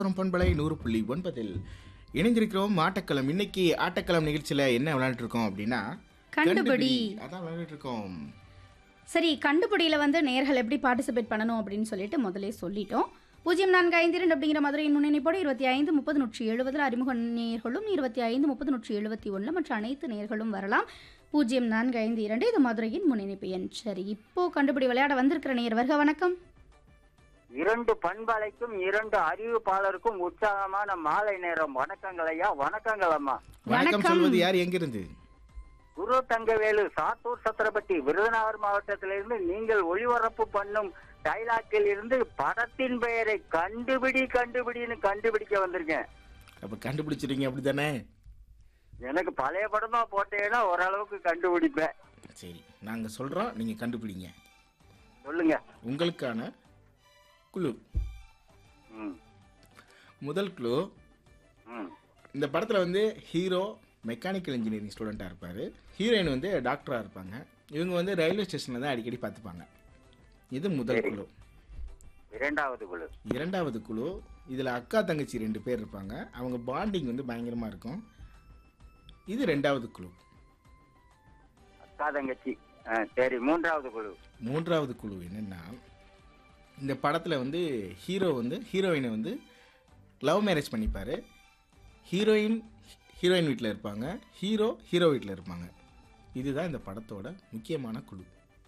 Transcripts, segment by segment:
ராமேஸ்வரம் பண்பலை நூறு புள்ளி ஒன்பதில் இணைந்திருக்கிறோம் ஆட்டக்களம் இன்னைக்கு ஆட்டக்களம் நிகழ்ச்சியில என்ன விளையாண்டு இருக்கோம் அப்படின்னா கண்டுபிடி. அதான் விளையாடிட்டு இருக்கோம் சரி கண்டுபிடியில வந்து நேர்கள் எப்படி பார்ட்டிசிபேட் பண்ணணும் அப்படின்னு சொல்லிட்டு முதல்ல சொல்லிட்டோம் பூஜ்ஜியம் நான்கு ஐந்து இரண்டு அப்படிங்கிற மதுரையின் முன்னணிப்போடு இருபத்தி ஐந்து முப்பது நூற்றி எழுபதில் அறிமுக நேர்களும் இருபத்தி ஐந்து முப்பது நூற்றி எழுபத்தி ஒன்று மற்ற அனைத்து நேர்களும் வரலாம் பூஜ்ஜியம் நான்கு ஐந்து இரண்டு இது மதுரையின் முன்னணிப்பு எண் சரி இப்போ கண்டுபிடி விளையாட வந்திருக்கிற நேர் வருக வணக்கம் இரண்டு பண்பலைக்கும் இரண்டு அறிவிப்பாளருக்கும் உற்சாகமான மாலை நேரம் வணக்கங்கள் ஐயா வணக்கங்கள் அம்மா வணக்கம் வணக்கம். சொல்வது யார் எங்கிருந்து குரு தங்கவேலு சாத்தூர் சத்திரப்பட்டி விருதுநகர் மாவட்டத்திலிருந்து நீங்கள் ஒளிபரப்பு பண்ணும் டைலாக்கில் இருந்து படத்தின் பெயரை கண்டுபிடி கண்டுபிடின்னு கண்டுபிடிக்க வந்திருக்கேன் அப்ப கண்டுபிடிச்சிருங்க அப்படிதானே எனக்கு பழைய படமா போட்டேன்னா ஓரளவுக்கு கண்டுபிடிப்பேன் சரி நாங்க சொல்றோம் நீங்க கண்டுபிடிங்க சொல்லுங்க உங்களுக்கான குழு ம் முதல் குழு ம் இந்த படத்துல வந்து ஹீரோ மெக்கானிக்கல் இன்ஜினியரிங் ஸ்டூடெண்ட்டாக இருப்பார் ஹீரோயின் வந்து டாக்டராக இருப்பாங்க இவங்க வந்து ரயில்வே ஸ்டேஷனில் தான் அடிக்கடி பார்த்துப்பாங்க இது முதல் குழு இரண்டாவது குழு இரண்டாவது குழு இதில் அக்கா தங்கச்சி ரெண்டு பேர் இருப்பாங்க அவங்க பாண்டிங் வந்து பயங்கரமாக இருக்கும் இது ரெண்டாவது குழு அக்கா தங்கச்சி ஆ, சரி மூன்றாவது குழு மூன்றாவது குழு என்னென்னா இந்த படத்தில் வந்து ஹீரோ வந்து ஹீரோயினை வந்து லவ் மேரேஜ் பண்ணிப்பார் ஹீரோயின் ஹீரோயின் வீட்டில் இருப்பாங்க ஹீரோ ஹீரோ வீட்டில் இருப்பாங்க இதுதான் இந்த படத்தோட முக்கியமான குழு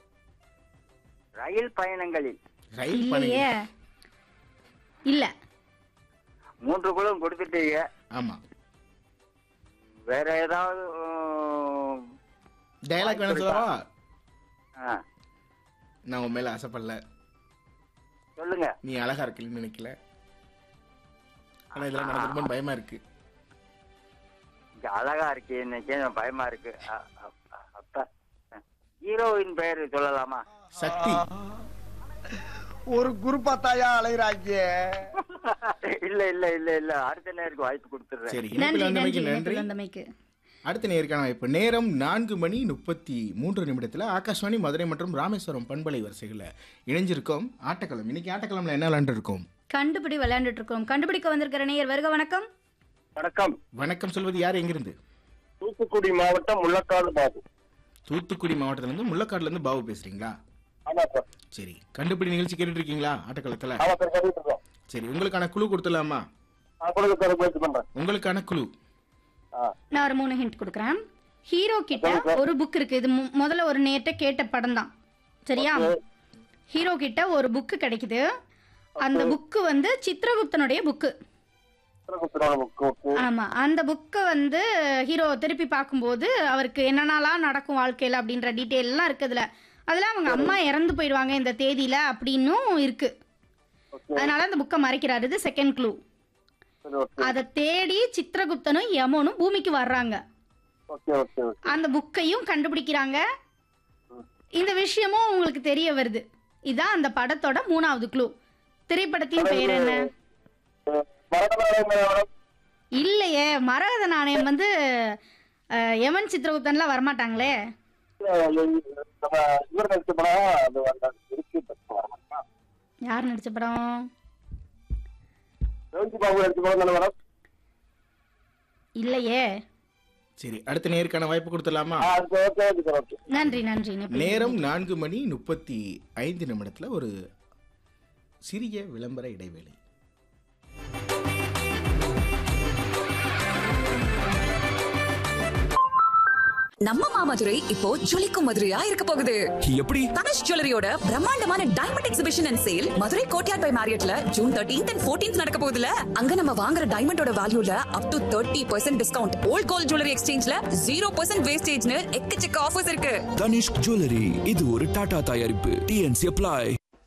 ரயில் பயணங்களில் ரயில் பணி இல்லையே இல்ல மூன்று குழுவும் கொடுத்துட்டீங்க ஆமாம் வேற ஏதாவது உம், டைலாக் வேணும் சொல்லவா ஆ, நான் உன் மேலே ஆசைப்படல சொல்லுங்க நீ அழகா இருக்கலன்னு நினைக்கல ஆனால் இதெல்லாம் நடந்துருமோன்னு பயமாக இருக்கு இங்க அழகா இருக்கு இன்னைக்கு எனக்கு பயமா இருக்கு அ- அ- அ- அப்ப ஹீரோயின் பெயர் சொல்லலாமா சக்தி ஒரு குருப்பாத்தாயா அலைகிறாங்க இல்ல இல்ல இல்ல இல்ல அடுத்த நேருக்கு வாய்ப்பு கொடுத்துடுறேன் சரி நன்றி இணைப்பில் நன்றி வந்தமைக்கு நன்றி இணைப்பில் வந்தமைக்கு அடுத்த நேருக்கான வாய்ப்பு நேரம் நான்கு மணி முப்பத்தி மூன்று நிமிடத்தில் ஆகாஷ்வாணி மதுரை மற்றும் ராமேஸ்வரம் பண்பலை வரிசைகளில் இணைஞ்சிருக்கோம் ஆட்டக்களம் இன்னைக்கு ஆட்டக்களம்ல என்ன விளையாண்டு இருக்கோம் கண்டுபிடி விளையாண்டுட்டு இருக்கோம் கண்டுபிடிக்க வந்திருக்கிற நேயர் வருக வணக்கம் வணக்கம் வணக்கம் சொல்வது யார் எங்கிருந்து தூத்துக்குடி மாவட்டம் முள்ளக்காடு பாபு தூத்துக்குடி மாவட்டத்திலேருந்து முள்ளக்காடுலேருந்து பாபு பேசுறீங்களா ஆமா சார் சரி கண்டுபிடி நிகழ்ச்சி கேட்டுட்டு இருக்கீங்களா ஆட்டக்களத்தில் ஆமா சார் கேட்டுட்டு இருக்கோம் சரி உங்களுக்கான குழு கொடுத்துடலாமா நான் கொடுக்க சார் முயற்சி பண்றேன் உங்களுக்கான குழு ஆ நான் ஒரு மூணு ஹிண்ட் கொடுக்குறேன் ஹீரோ கிட்ட ஒரு புக் இருக்கு இது மு- முதல்ல ஒரு நேட்ட கேட்ட படம் தான் சரியா ஹீரோ கிட்ட ஒரு புக்கு கிடைக்குது அந்த புக்கு வந்து சித்திரகுப்தனுடைய புக்கு சிறகுத்திரான புக்கு ஓகே ஆமா அந்த புக்கை வந்து ஹீரோ திருப்பி பார்க்கும்போது அவருக்கு என்னென்னலாம் நடக்கும் வாழ்க்கையில அப்படின்ற டீட்டெயில் எல்லாம் இருக்குதுல அதுல அவங்க அம்மா இறந்து போயிடுவாங்க இந்த தேதியில அப்படின்னும் இருக்கு ஓகே அதனால அந்த புக்கை மறைக்கிறாரு இது செகண்ட் க்ளூ சரி ஓகே அதை தேடி சித்திரகுப்தனும் யமனும் பூமிக்கு வர்றாங்க ஓகே ஓகே ஓகே அந்த புக்கையும் கண்டுபிடிக்கிறாங்க இந்த விஷயமும் உங்களுக்கு தெரிய வருது இதான் அந்த படத்தோட மூணாவது க்ளூ திரைப்படத்தின் பெயர் என்ன மரகதநாயகம் மேடம் இல்லையே மரகத நாணயம் வந்து அஹ், யமன் சித்திரகுப்தன்லாம் வரமாட்டாங்களே நம்ம இவர் நடிச்ச படம் அது அந்த இருக்கு யார் நடிச்ச படம் ரவிஜி பாபு நடிச்ச படம் தானே மேடம் இல்லையே சரி அடுத்த நேருக்கான வாய்ப்பு கொடுத்துடலாமா ஆ அது ஓகே ஓகே சார் ஓகே நன்றி நன்றி இணைப்பில் நேரம் நான்கு மணி முப்பத்தி ஐந்து நிமிடத்தில் ஒரு சிறிய விளம்பர இடைவேளை நம்ம மாமதுரை இப்போ ஜொலிக்கும் மதுரையா இருக்க போகுது எப்படி தனுஷ் ஜுவல்லரியோட பிரம்மாண்டமான diamond exhibition and sale Madurai courtyard by மாரியட்ல ஜூன் தேர்ட்டீன்த் அண்ட் ஃபோர்டீன்த் நடக்க போகுதுல அங்க நம்ம வாங்குற டைமண்டோட வேல்யூல up to thirty percent discount old gold jewellery எக்ஸ்சேஞ்ச்ல ஜீரோ பர்சன்ட் வேஸ்டேஜ்னு எக்கச்சக்க ஆஃபர்ஸ் இருக்கு தனிஷ்க் ஜுவல்லரி இது ஒரு டாடா தயாரிப்பு டிஎன்சி அப்ளை